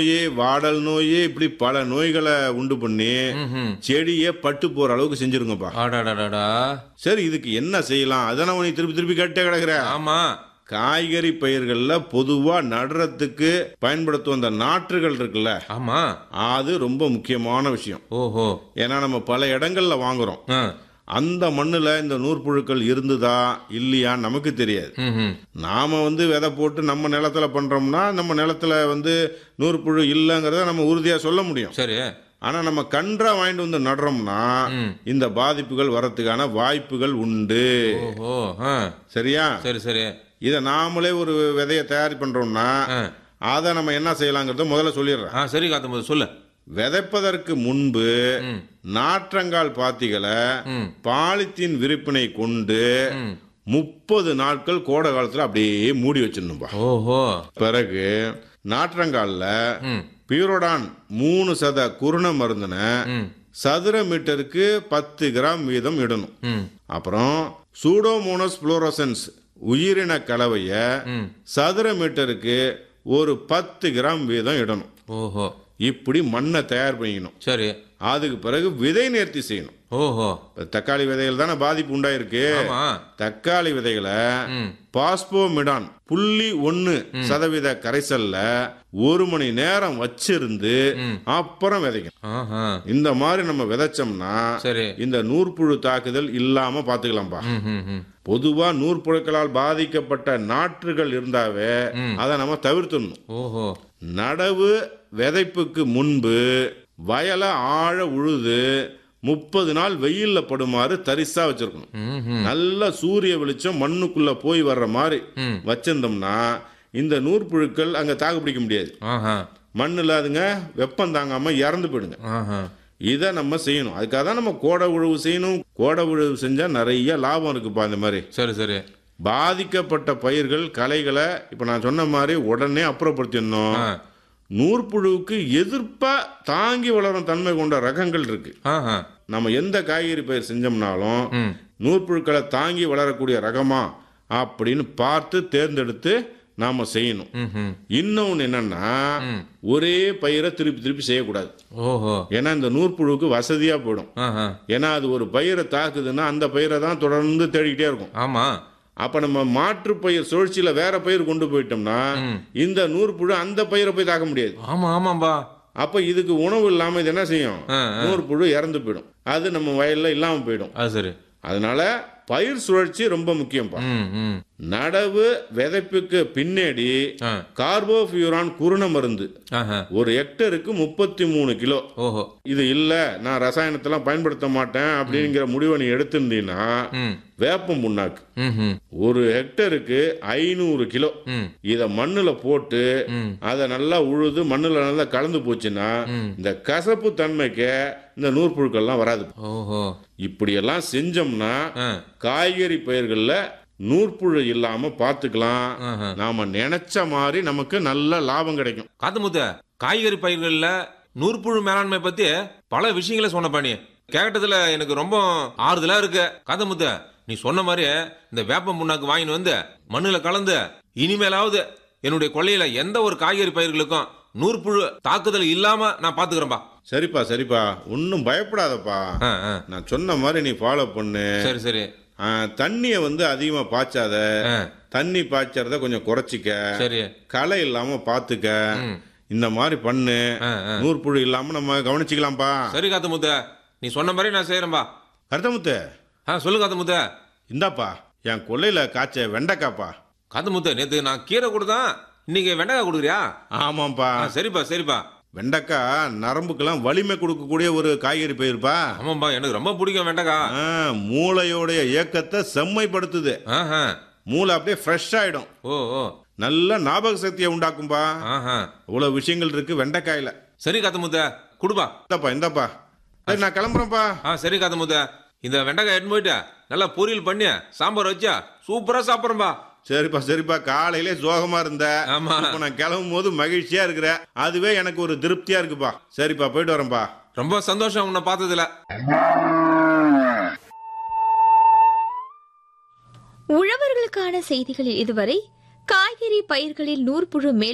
நோய் வாடல் நோய் இப்படி பல நோய்களை உண்டு பண்ணி ம்ஹும். செடியே பட்டு போற அளவுக்கு செஞ்சிருங்கப்பா அடாடாடாடா சரி இதுக்கு என்ன செய்யலாம் அதான உனக்கு திருப்பி திருப்பி கேட்டே கிடக்குற ஆமா காய்கறி பயிர்கள்ல பொதுவா நடுறதுக்கு பயன்படுத்தும் அந்த நாற்றுகள் இருக்குல்ல ஆமா அது ரொம்ப முக்கியமான விஷயம் ஓஹோ ஏன்னா நம்ம பல இடங்கள்ல வாங்குறோம் ஆ. அந்த மண்ணுல இந்த நூற்புழுக்கள் இருந்துதா இல்லையா நமக்கு தெரியாது ம்ஹும். நாம வந்து விதை போட்டு நம்ம நிலத்துல பண்றோம்னா நம்ம நிலத்துல வந்து நூற்புழு இல்லைங்கிறத நம்ம உறுதியா சொல்ல முடியும் சரி ஆனா நம்ம கன்றா வாங்கிட்டு வந்து நடுறோம்னா ம். இந்த பாதிப்புகள் வரத்துக்கான வாய்ப்புகள் உண்டு ஓஹோ ஆ. சரியா சரி சரி இதை நாமளே ஒரு விதையை தயார் பண்றோம்னா ஆ. அதை நம்ம என்ன செய்யலாங்கிறத முதல்ல சொல்லிடுறேன் ஆ சரி காத்தம்போது சொல்லு விதைப்பதற்கு முன்பு ம். நாற்றங்கால் பாத்திகளை ம். பாலித்தீன் விரிப்பினை கொண்டு ம். முப்பது நாட்கள் கோடை காலத்துல அப்படியே மூடி வச்சிடணும்பா ஓஹோ பிறகு நாற்றங்கால்ல ம். பியூரோடான் மூணு சத குருண மருந்தின ம். சதுர மீட்டருக்கு பத்து கிராம் வீதம் இடணும் ம். அப்புறம் சூடோமோனஸ் புளோரசன்ஸ் உயிரின கலவைய ம். சதுர மீட்டருக்கு ஒரு பத்து கிராம் வீதம் இடணும் ஓஹோ இப்படி மண்ணை தயார் பண்ணிக்கணும் சரி அதுக்கு பிறகு விதை நேர்த்தி செய்யணும் ஓஹோ இப்ப தக்காளி விதைகள் தானே பாதிப்பு உண்டாயிருக்கு ஆமா தக்காளி விதைகளை ம். பாஸ்போமிடான் புள்ளி ஒன்னு சதவீத கரைசல்ல ஒரு மணி நேரம் வச்சிருந்து ம். அப்புறம் விதைக்கணும் ஆஹா இந்த மாதிரி நம்ம விதைச்சோம்னா சரி இந்த நூற்புழு தாக்குதல் இல்லாம பாத்துக்கலாம்பா ம் ம் ம் பொதுவா நூற்புழுக்களால் பாதிக்கப்பட்ட நாற்றுகள் இருந்தாவே அதை நம்ம தவிர்த்துடணும் ஓஹோ நடவு விதைப்புக்கு முன்பு வயலை ஆழ உழுது முப்பது நாள் வெயில்ல படுமாறு தரிசா வச்சிருக்கணும் ம் ம் நல்ல சூரிய வெளிச்சம் மண்ணுக்குள்ள போய் வர்ற மாதிரி ம். வச்சிருந்தோம்னா இந்த நூற்புழுக்கள் அங்க தாக்கு பிடிக்க முடியாது ஆஹா மண்ணில் அதுங்க வெப்பம் தாங்காம இறந்து போயிடுங்க ஆஹா இதை நம்ம செய்யணும் அதுக்காக தான் நம்ம கோடை உழவு செய்யணும் கோடை உழவு செஞ்சா நிறைய லாபம் இருக்குப்பா இந்த மாதிரி சரி சரி பாதிக்கப்பட்ட பயிர்கள் களைகளை இப்போ நான் சொன்ன மாதிரி உடனே அப்புறப்படுத்திடணும் ஆ நூற்புழுவுக்கு எதிர்ப்பா தாங்கி வளரும் தன்மை கொண்ட ரகங்கள் இருக்கு ஆஹா நம்ம எந்த காய்கறி பயிர் செஞ்சோம்னாலும் ம் நூற்புழுக்களை தாங்கி வளரக்கூடிய ரகமா அப்படின்னு பார்த்து தேர்ந்தெடுத்து நாம செய்யணும் ம் ம் இன்னொன்று என்னன்னா ம். ஒரே பயிரை திருப்பி திருப்பி செய்யக்கூடாது ஓஹோ ஏன்னா இந்த நூற்புழுவுக்கு வசதியா போயிடும் ஆஹா ஏன்னா அது ஒரு பயிரை தாக்குதுன்னா அந்த பயிரை தான் தொடர்ந்து தேடிக்கிட்டே இருக்கும் ஆமா அப்ப நம்ம மாற்று பயிர் சுழற்சியில வேற பயிர் கொண்டு போயிட்டோம்னா ம். இந்த நூற்புழு அந்த பயிரை போய் தாக்க முடியாது ஆமா ஆமாம்பா அப்ப இதுக்கு உணவு இல்லாம இது என்ன செய்யும் ஆ, ஆ. நூற்புழு இறந்து போயிடும் அது நம்ம வயல்ல இல்லாம போயிடும் அது சரி அதனால பயிர் சுழற்சி ரொம்ப முக்கியம்ப்பா ம் ம் நடவு விதைப்புக்கு பின்னாடி ஆ கார்போஃபியூரான் குருண மருந்து ஆஹா ஒரு ஹெக்டருக்கு முப்பத்தி மூணு கிலோ ஓஹோ இது இல்ல நான் ரசாயனத்தெல்லாம் பயன்படுத்த மாட்டேன் அப்படிங்கிற முடிவை நீ எடுத்திருந்தீங்கன்னா ம் வேப்பம் புண்ணாக்கு ம் ம் ஒரு ஹெக்டருக்கு ஐநூறு கிலோ ம் இத மண்ணுல போட்டு ம் அதை நல்லா உழுது மண்ணுல நல்லா கலந்து போச்சுன்னா ம். இந்த கசப்பு தன்மைக்கு இந்த நூற்புழுக்கள்லாம் வராது ஓஹோ இப்படியெல்லாம் செஞ்சோம்னா ஆ காய்கறி பயிர்கள்ல நூற்புழு இல்லாம பார்த்துக்கலாம் ஆஹா. நாம நினைச்ச மாதிரி நமக்கு நல்ல லாபம் கிடைக்கும் காத்தமுத்த காய்கறி பயிர்கள்ல நூற்புழு மேலாண்மை பத்தி பல விஷயங்களை சொன்னப்பா நீ கேட்டதுல எனக்கு ரொம்ப ஆறுதலா இருக்கு காத்தமுத்த நீ சொன்ன மாதிரி இந்த வேப்ப முன்னாக்கு வாங்கிட்டு வந்து மண்ணுல கலந்து இனிமேலாவது என்னுடைய கொள்ளையில எந்த ஒரு காய்கறி பயிர்களுக்கும் நூற்புழு தாக்குதல் இல்லாம நான் பாத்துக்கிறேன்பா சரிப்பா சரிப்பா ஒன்றும் பயப்படாதப்பா ஆ, ஆ. நான் சொன்ன மாதிரி நீ ஃபாலோ பண்ணு சரி சரி ஆ, தண்ணிய வந்து அதிகமா பாய்ச்சாத ஆ, தண்ணி பாய்ச்சறத கொஞ்சம் குறைச்சிக்க சரி களை இல்லாம பாத்துக்க ம். இந்த மாதிரி பண்ணு ஆ, ஆ. நூற்புழு இல்லாம நம்ம கவனிச்சுக்கலாம்ப்பா சரி காத்தமுத்த நீ சொன்ன மாதிரி நான் செய்யறேன்பா கருத்தமுத்து ஆ சொல்லு காத்தமுத்த இந்தாப்பா என் கொல்லையில காய்ச்ச வெண்டைக்காப்பா காத்தமுத்த நேத்து நான் கீரை கொடுத்தேன் இன்னைக்கு வெண்டைக்காய் கொடுக்குறியா ஆமாப்பா ஆ, சரிப்பா சரிப்பா வெண்டைக்காய் நரம்புக்கெல்லாம் வலிமை கொடுக்கக்கூடிய ஒரு காய்கறி பயிருப்பா ஆமாம்பா எனக்கு ரொம்ப பிடிக்கும் வெண்டைக்காய் ஆ, மூளையோடைய இயக்கத்தை செம்மைப்படுத்துது ஆஹா மூளை அப்படியே ஃப்ரெஷ் ஆயிடும் ஓ ஓ நல்ல ஞாபக சக்தியை உண்டாக்கும்பா ஆஹா இவ்வளவு விஷயங்கள் இருக்கு வெண்டைக்காயில சரி காத்தமுத்த குடுப்பா இந்தாப்பா இந்தாப்பா சரி நான் கிளம்புறேன்ப்பா ஆ சரி காத்தமுத்த இந்த வெண்டைக்காய் எடுத்து போயிட்டு நல்லா பொரியல் பண்ணி சாம்பார் வச்சா சூப்பரா சாப்பிட்றேன்பா சரிப்பா சரிப்பா காலையிலே சோகமா இருந்த ஆமா. இப்போ நான் கிளம்பும் போது மகிழ்ச்சியா இருக்கிற அதுவே எனக்கு ஒரு திருப்தியா இருக்குப்பா சரிப்பா போயிட்டு வரேன்ப்பா ரொம்ப சந்தோஷம் உன்னை பார்த்ததுல உழவர்களுக்கான செய்திகளில் இதுவரை காய்கறி பயிர்களில் நூற்புழு மேல்